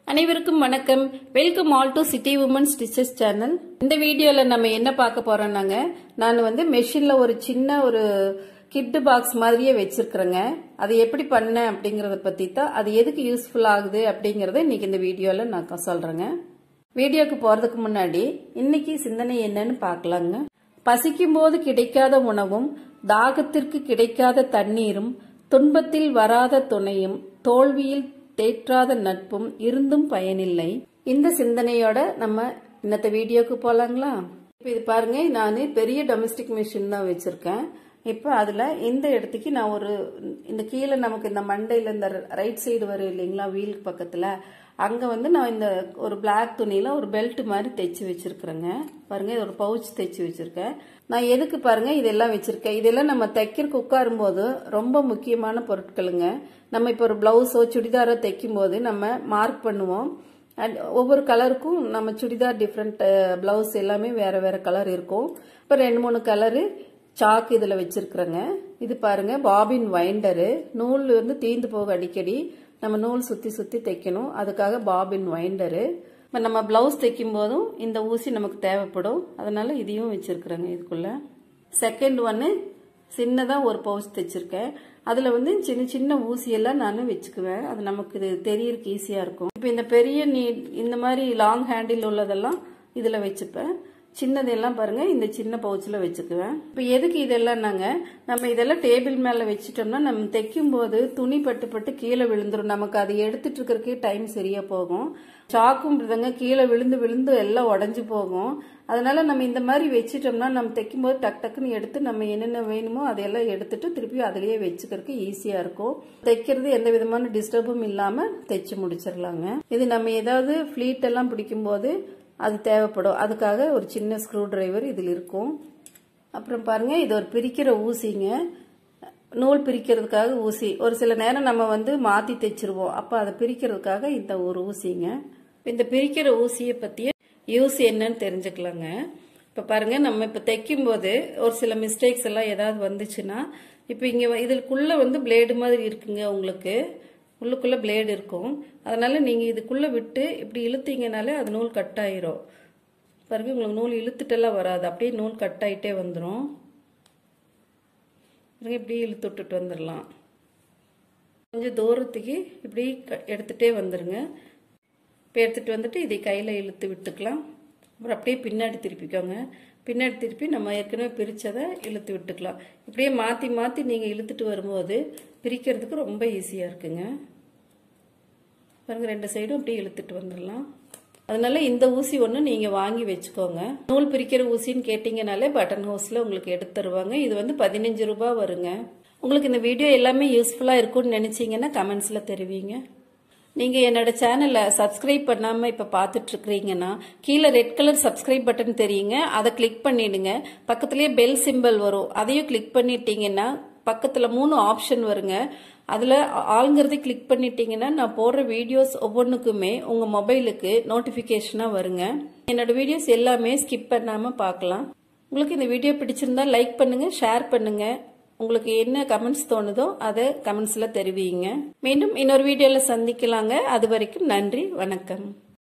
அனைவருக்கும் வணக்கம் welcome all to city women stitches channel இந்த வீடியோல நம்ம என்ன பார்க்க போறோம்னாங்க நான் வந்து மெஷின்ல ஒரு சின்ன ஒரு கிட் பாக்ஸ் மாதிரியே வச்சிருக்கிறேங்க அது எப்படி பண்ணேன் அப்படிங்கறத பத்தி தான் அது எதுக்கு யூஸ்ஃபுல் ஆகுது அப்படிங்கறத இன்னைக்கு இந்த வீடியோல நான் சொல்றேங்க வீடியோக்கு போறதுக்கு முன்னாடி இன்னைக்கு சிந்தனை என்னன்னு பார்க்கலாங்க பசிக்கும் போது கிடைக்காத உணவும் தாகத்திற்கு கிடைக்காத தண்ணீரும் துன்பத்தில் வராத துணையும் தோல்வியில் தேற்றாத நட்பும் இருந்தும் பயனில்லை இந்த சிந்தனையோட நம்ம இன்னத்த வீடியோக்கு போலாங்களா இப்ப இது பாருங்க நான் பெரிய டொமஸ்டிக் மிஷின் தான் வச்சிருக்கேன் இப்ப அதுல இந்த இடத்துக்கு நான் ஒரு இந்த கீழே நமக்கு இந்த மண்டையில இந்த ரைட் சைடு வரும் இல்லைங்களா வீல் பக்கத்துல அங்க வந்து நான் இந்த ஒரு பிளாக் துணியில ஒரு பெல்ட் மாதிரி தைச்சு வச்சிருக்கிறேங்க பாருங்க இது ஒரு பவுச் தைச்சு வச்சிருக்கேன் நான் எதுக்கு பாருங்க இதெல்லாம் வச்சிருக்கேன் இதெல்லாம் நம்ம தைக்கிறதுக்கு உட்காரும் போது ரொம்ப முக்கியமான பொருட்களுங்க நம்ம இப்போ ஒரு பிளவுஸோ சுடிதாரோ தைக்கும் போது நம்ம மார்க் பண்ணுவோம் அண்ட் ஒவ்வொரு கலருக்கும் நம்ம சுடிதார் டிஃப்ரெண்ட் பிளவுஸ் எல்லாமே வேற வேற கலர் இருக்கும் இப்போ ரெண்டு மூணு கலரு சாக்கு இதில் வச்சிருக்கிறேங்க இது பாருங்க பாபின் வைண்டரு நூல் வந்து தீந்து போக அடிக்கடி நம்ம நூல் சுற்றி சுற்றி தைக்கணும் அதுக்காக பாபின் வைண்டரு இப்போ நம்ம பிளவுஸ் தைக்கும் போதும் இந்த ஊசி நமக்கு தேவைப்படும் அதனால இதையும் வச்சிருக்கிறேங்க இதுக்குள்ள செகண்ட் ஒன்று சின்னதாக ஒரு பவுச் தைச்சிருக்கேன் அதில் வந்து சின்ன சின்ன ஊசியெல்லாம் நான் வச்சுக்குவேன் அது நமக்கு இது தெரியறதுக்கு ஈஸியாக இருக்கும் இப்போ இந்த பெரிய நீ இந்த மாதிரி லாங் ஹேண்டில் உள்ளதெல்லாம் இதில் வச்சுப்பேன் சின்னதெல்லாம் பாருங்க இந்த சின்ன பவுச்சில் வச்சுக்குவேன் இப்போ எதுக்கு இதெல்லாம் நாங்க நம்ம இதெல்லாம் டேபிள் மேலே வச்சுட்டோம்னா நம்ம தைக்கும் போது துணி பட்டு பட்டு கீழே விழுந்துரும் நமக்கு அதை எடுத்துட்டு இருக்கிறதுக்கே டைம் சரியா போகும் சாக்கும் விடுதங்க கீழே விழுந்து விழுந்து எல்லாம் உடஞ்சு போகும் அதனால நம்ம இந்த மாதிரி வச்சுட்டோம்னா நம்ம தைக்கும் போது டக் டக்குன்னு எடுத்து நம்ம என்னென்ன வேணுமோ அதையெல்லாம் எடுத்துட்டு திருப்பி அதிலேயே வச்சுக்கிறதுக்கு ஈஸியா இருக்கும் தைக்கிறது எந்த விதமான டிஸ்டர்பும் இல்லாம தைச்சு முடிச்சிடலாங்க இது நம்ம ஏதாவது ஃபிளீட் எல்லாம் பிடிக்கும் போது அது தேவைப்படும் அதுக்காக ஒரு சின்ன ஸ்க்ரூ டிரைவர் இதில் இருக்கும் அப்புறம் பாருங்க இது ஒரு பிரிக்கிற ஊசிங்க நூல் பிரிக்கிறதுக்காக ஊசி ஒரு சில நேரம் நம்ம வந்து மாற்றி தைச்சிருவோம் அப்போ அதை பிரிக்கிறதுக்காக இந்த ஒரு ஊசிங்க இந்த பிரிக்கிற ஊசியை பற்றிய யூஸ் என்னன்னு தெரிஞ்சுக்கலாங்க இப்போ பாருங்க நம்ம இப்போ தைக்கும் போது ஒரு சில மிஸ்டேக்ஸ் எல்லாம் ஏதாவது வந்துச்சுன்னா இப்போ இங்கே இதுக்குள்ள வந்து பிளேடு மாதிரி இருக்குங்க உங்களுக்கு உள்ளுக்குள்ளே பிளேடு இருக்கும் அதனால் நீங்கள் இதுக்குள்ளே விட்டு இப்படி இழுத்தீங்கனாலே அது நூல் கட் ஆயிரும் பாருங்க உங்களுக்கு நூல் இழுத்துட்டெல்லாம் வராது அப்படியே நூல் கட் ஆகிட்டே வந்துடும் பாருங்க இப்படி இழுத்து விட்டுட்டு வந்துடலாம் கொஞ்சம் தூரத்துக்கு இப்படி எடுத்துகிட்டே வந்துடுங்க இப்போ எடுத்துகிட்டு வந்துட்டு இதை கையில் இழுத்து விட்டுக்கலாம் அப்புறம் அப்படியே பின்னாடி திருப்பிக்கோங்க பின்னாடி திருப்பி நம்ம ஏற்கனவே பிரித்ததை இழுத்து விட்டுக்கலாம் இப்படியே மாற்றி மாற்றி நீங்கள் இழுத்துட்டு வரும்போது பிரிக்கிறதுக்கு ரொம்ப ஈஸியாக இருக்குங்க பாருங்க ரெண்டு சைடும் அப்படியே இழுத்துட்டு வந்துடலாம் அதனால இந்த ஊசி ஒன்று நீங்கள் வாங்கி வச்சுக்கோங்க நூல் பிரிக்கிற ஊசின்னு கேட்டிங்கனாலே பட்டன் ஹவுஸில் உங்களுக்கு எடுத்து தருவாங்க இது வந்து பதினஞ்சு ரூபாய் வருங்க உங்களுக்கு இந்த வீடியோ எல்லாமே யூஸ்ஃபுல்லாக இருக்கும்னு நினச்சிங்கன்னா கமெண்ட்ஸில் தெரிவிங்க நீங்கள் என்னோட சேனலை சப்ஸ்கிரைப் பண்ணாமல் இப்போ பார்த்துட்டு இருக்கிறீங்கன்னா கீழே ரெட் கலர் சப்ஸ்கிரைப் பட்டன் தெரியுங்க அதை கிளிக் பண்ணிடுங்க பக்கத்துலேயே பெல் சிம்பிள் வரும் அதையும் கிளிக் பண்ணிட்டீங்கன்னா பக்கத்தில் மூணு ஆப்ஷன் வருங்க அதில் ஆளுங்கிறத கிளிக் பண்ணிட்டீங்கன்னா நான் போடுற வீடியோஸ் ஒவ்வொன்றுக்குமே உங்கள் மொபைலுக்கு நோட்டிஃபிகேஷனாக வருங்க என்னோட வீடியோஸ் எல்லாமே ஸ்கிப் பண்ணாமல் பார்க்கலாம் உங்களுக்கு இந்த வீடியோ பிடிச்சிருந்தா லைக் பண்ணுங்கள் ஷேர் பண்ணுங்கள் உங்களுக்கு என்ன கமெண்ட்ஸ் தோணுதோ அதை கமெண்ட்ஸில் தெரிவிங்க மீண்டும் இன்னொரு வீடியோவில் சந்திக்கலாங்க அது வரைக்கும் நன்றி வணக்கம்